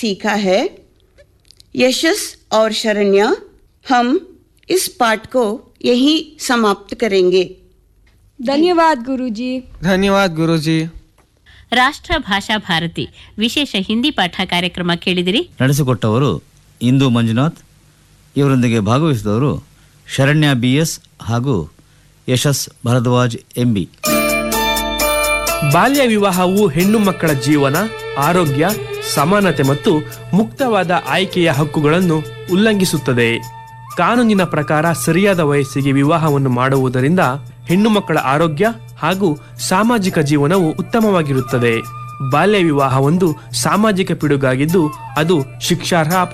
सीखा है यशस और शरण्या हम इस पाठ को यहीं समाप्त करेंगे ಧನ್ಯವಾದ ಗುರುಜಿ ಧನ್ಯವಾದ ಗುರುಜಿ ರಾಷ್ಟ್ರ ಭಾಷಾ ಭಾರತಿ ವಿಶೇಷ ಹಿಂದಿ ಪಾಠ ಕಾರ್ಯಕ್ರಮ ಕೇಳಿದಿರಿ ನಡೆಸಿಕೊಟ್ಟವರು ಇಂದು ಮಂಜುನಾಥ್ ಇವರೊಂದಿಗೆ ಭಾಗವಹಿಸಿದವರು ಶರಣ್ಯ ಬಿ ಎಸ್ ಹಾಗೂ ಯಶಸ್ ಭರದ್ವಾಜ್ ಎಂಬಿ ಬಾಲ್ಯ ವಿವಾಹವು ಹೆಣ್ಣು ಮಕ್ಕಳ ಜೀವನ ಆರೋಗ್ಯ ಸಮಾನತೆ ಮತ್ತು ಮುಕ್ತವಾದ ಆಯ್ಕೆಯ ಹಕ್ಕುಗಳನ್ನು ಉಲ್ಲಂಘಿಸುತ್ತದೆ ಕಾನೂನಿನ ಪ್ರಕಾರ ಸರಿಯಾದ ವಯಸ್ಸಿಗೆ ವಿವಾಹವನ್ನು ಮಾಡುವುದರಿಂದ ಹೆಣ್ಣು ಮಕ್ಕಳ ಆರೋಗ್ಯ ಹಾಗೂ ಸಾಮಾಜಿಕ ಜೀವನವು ಉತ್ತಮವಾಗಿರುತ್ತದೆ ಬಾಲ್ಯ ವಿವಾಹ ಒಂದು ಸಾಮಾಜಿಕ ಪಿಡುಗಾಗಿದ್ದು ಅದು ಶಿಕ್ಷಾರ್ಹ